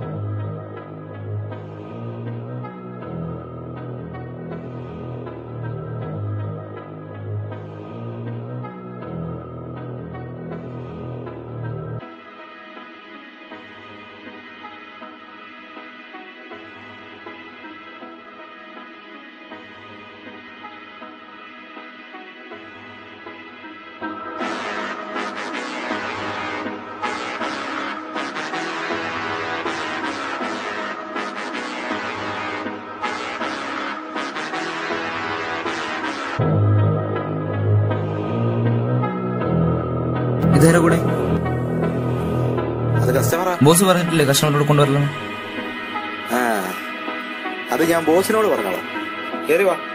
ഇതാരെ കൂടെ അത് കസ്റ്റമറാ ബോസ് പറഞ്ഞിട്ടില്ലേ കസ്റ്റമറോട് കൊണ്ടുവരலாம் ആ അത് ഞാൻ ബോസിനോട് പറഞ്ഞോളാം കേറി വാ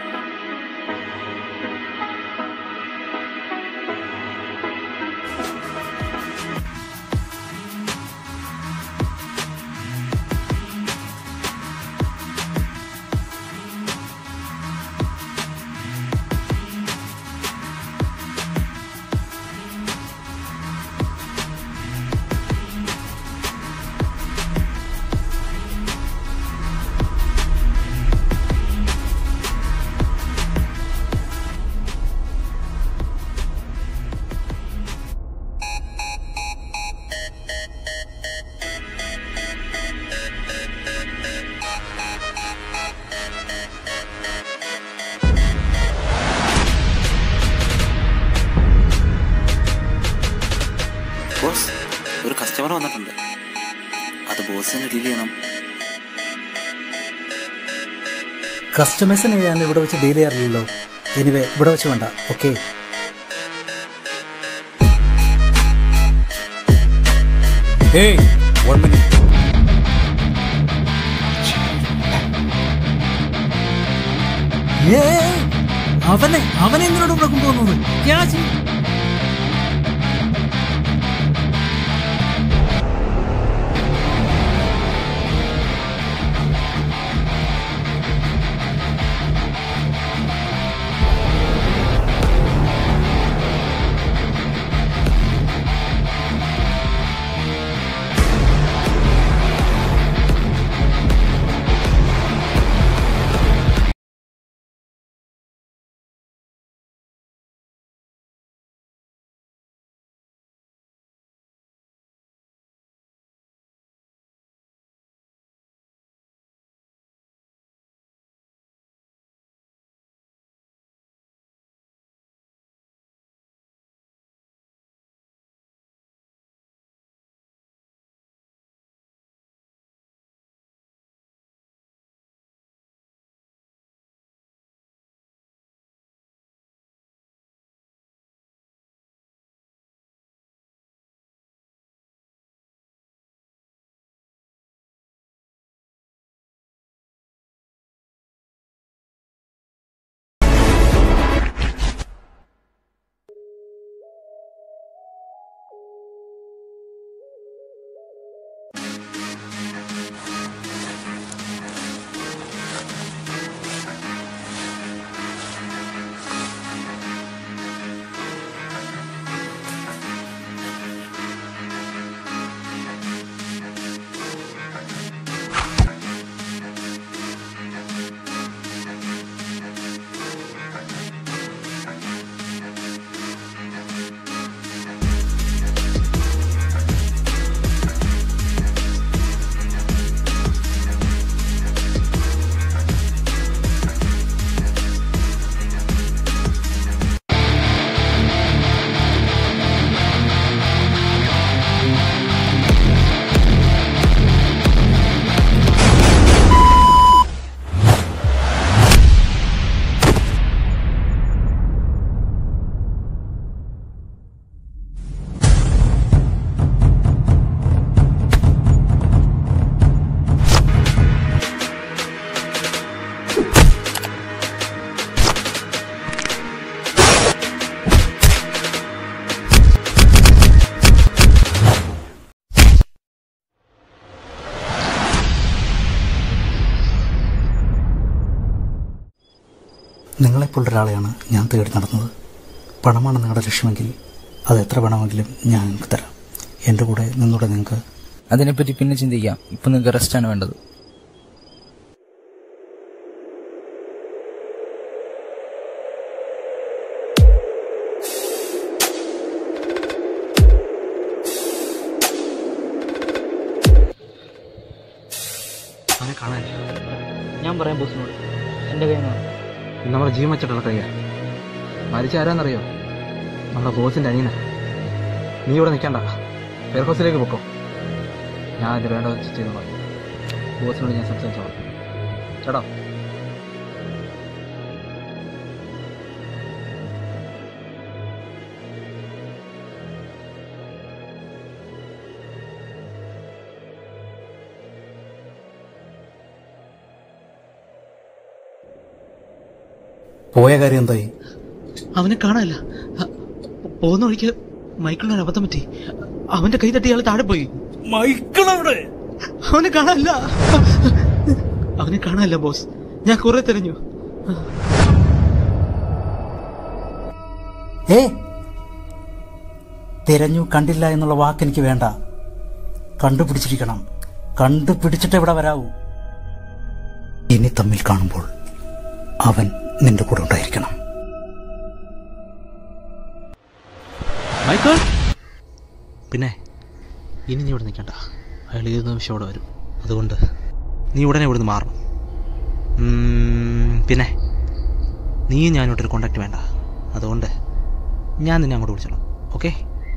ബോസ് ഒരു കസ്റ്റമർ വന്നിട്ടുണ്ട് അത് ബോസിനെ ഡീൽ ചെയ്യണം കസ്റ്റമേഴ്സിനെ ഞാൻ ഇവിടെ വെച്ച് ഡീൽ ചെയ്യാറില്ലല്ലോ എനിവേ ഇവിടെ വെച്ച് വേണ്ട ഓക്കെ ഏയ് വൺ മിനിറ്റ് അവനെ അവനെ എന്തിനോട് ഇവിടെ കൊണ്ടുവന്നത് ക്യാ ചെയ്യും? നിങ്ങളെപ്പോലുള്ള ഒരാളെയാണ് ഞാൻ തേടി നടന്നത് പണമാണ് നിങ്ങളുടെ ലക്ഷ്യമെങ്കിൽ അത് എത്ര വേണമെങ്കിലും ഞാൻ നിങ്ങൾക്ക് തരാം എൻ്റെ കൂടെ നിന്നൂടെ നിങ്ങൾക്ക് അതിനെപ്പറ്റി പിന്നെ ചിന്തിക്കാം ഇപ്പൊ നിങ്ങൾക്ക് റെസ്റ്റാണ് വേണ്ടത് അവനെ കാണാനില്ല ഞാൻ പറയാം ബോസിനോട് എന്റെ കയ്യിൽ നിന്ന് നമ്മുടെ ജീവൻ വെച്ചിട്ടുള്ള കയ്യാ മരിച്ച ആരാന്നറിയോ നമ്മുടെ ബോസിന്റെ അനിയന നീ ഇവിടെ നിൽക്കണ്ട ഫെയർഹൗസിലേക്ക് പൊക്കോ ഞാൻ ഇത് വേണ്ട വെച്ച് ചെയ്തോളാം ബോസിനോട് ഞാൻ സംസാരിച്ചോളാം ചേട്ടാ പോയ കാര്യം എന്തായി അവനെ കാണാനില്ല അ- പോകുന്ന വഴിക്ക് മൈക്കിളിന് ഒരു അബദ്ധം പറ്റി അവന്റെ കൈ തട്ടി അയാൾ താഴെ പോയി മൈക്കിളവിടെ അവനെ കാണാനില്ല അവനെ കാണാനില്ല ബോസ് ഞാൻ കുറെ തിരഞ്ഞു ഏ തിരഞ്ഞു കണ്ടില്ല എന്നുള്ള വാക്ക് എനിക്ക് വേണ്ട കണ്ടുപിടിച്ചിരിക്കണം കണ്ടുപിടിച്ചിട്ട് ഇവിടെ വരാവൂ ഇനി തമ്മിൽ കാണുമ്പോൾ അവൻ നിന്റെ കൂടെ ഉണ്ടായിരിക്കണം മൈക്കിൾ പിന്നെ ഇനി നീ ഇവിടെ നിൽക്കണ്ട അയാൾ ഏത് നിമിഷം ഇവിടെ വരും അതുകൊണ്ട് നീ ഉടനെ ഇവിടുന്ന് മാറണം ഉം, പിന്നെ നീ ഞാനോട്ടൊരു കോണ്ടാക്ട് വേണ്ട അതുകൊണ്ട് ഞാൻ നിന്നെ അങ്ങോട്ട് വിളിച്ചോളാം ഓക്കെ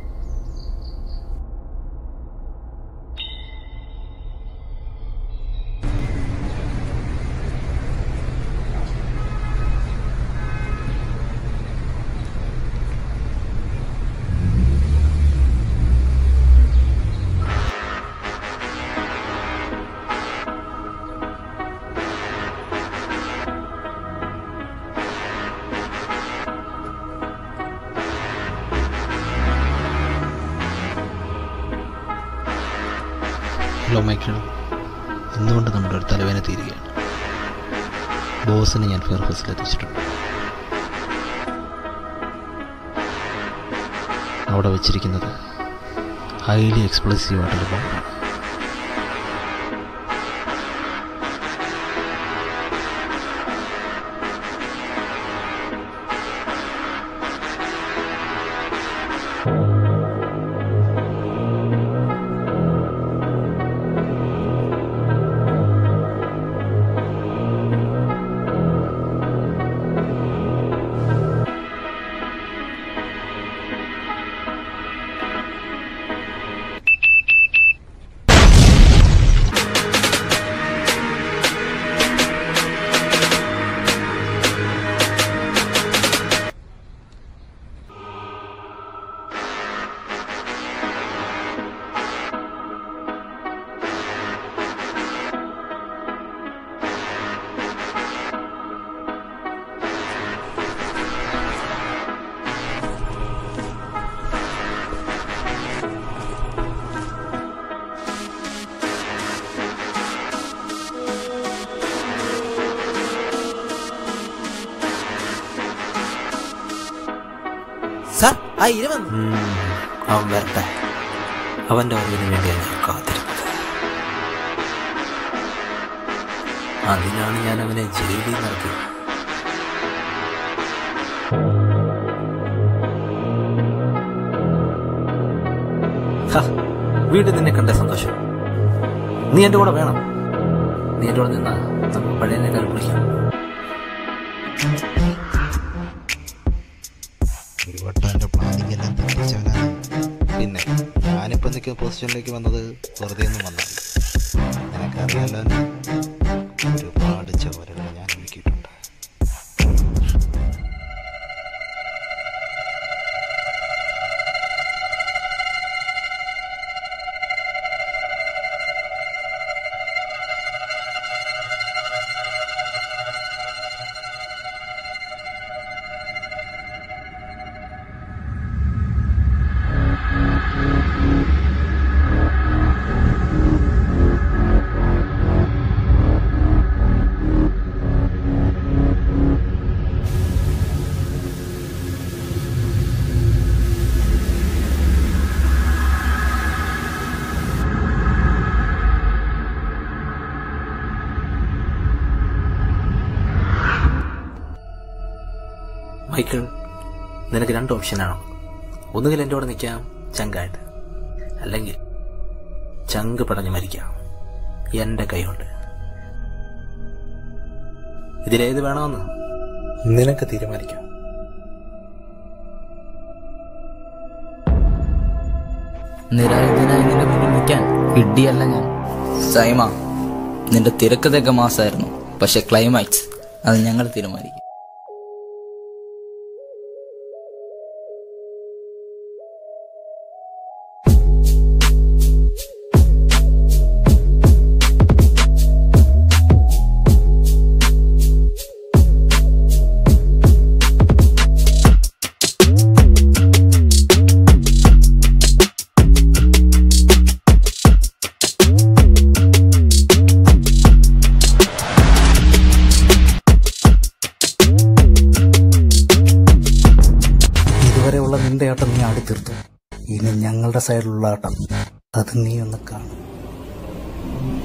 ഹലോ മൈക്കിൾ ഇന്നുകൊണ്ട് നമ്മുടെ ഒരു തലവേന തീരുകയാണ് ബോസിനെ ഞാൻ ഫെയർഹൗസിൽ എത്തിച്ചിട്ടുണ്ട് അവിടെ വെച്ചിരിക്കുന്നത് ഹൈലി എക്സ്പ്ലോസീവ് ആയിട്ടുള്ള ബോംബാണ് സാർ ആ ഇര വന്നു അവൻ വരട്ടെ അവന്റെ അറിവിന് വേണ്ടിയാണ് ഞാൻ കാത്തിരുന്നത് അതിനാണ് ഞാൻ അവനെ ജയിലിൽ നടത്തിയത് ഹ, വീണ്ടും നിന്നെ കണ്ട സന്തോഷം നീ എന്റെ കൂടെ വേണം നീ എന്റെ കൂടെ നിന്നാ നമുക്ക് പഴയതിനേക്കാൾ വിളിക്കാം ഒരു വട്ടം എൻ്റെ പ്ലാനിങ് എല്ലാം തെറ്റിച്ചവനാണ് പിന്നെ ഞാനിപ്പോൾ നിൽക്കുന്ന പൊസിഷനിലേക്ക് വന്നത് വെറുതെ ഒന്നും വന്നല്ല നിനക്കറിയാലോ എന്നെ. ഒരുപാട് ചോരകൾ ഞാൻ ഒഴുക്കിയിട്ടുണ്ട് ആ മൈക്കിൾ നിനക്ക് രണ്ട് ഓപ്ഷനാണ് ഒന്നുകിൽ എൻ്റെ കൂടെ നിൽക്കാം ചങ്കായിട്ട് അല്ലെങ്കിൽ ചങ്ക് പടഞ്ഞു മരിക്കാം എൻ്റെ കൈകൊണ്ട് ഇതിലേത് വേണമെന്ന് നിനക്ക് തീരുമാനിക്കാം നിരായുധനായി നിന്റെ മുന്നിൽ നിൽക്കാൻ ഇടിയല്ല ഞാൻ സൈമ നിന്റെ തിരക്കഥയൊക്കെ മാസമായിരുന്നു പക്ഷെ ക്ലൈമാക്സ് അത് ഞങ്ങൾ തീരുമാനിക്കും ഇതുവരെയുള്ള നിന്റെ ആട്ടം നീ ആടി തീർത്തു ഇനി ഞങ്ങളുടെ സൈഡിലുള്ള ആട്ടം അത് നീ ഒന്ന് കാണും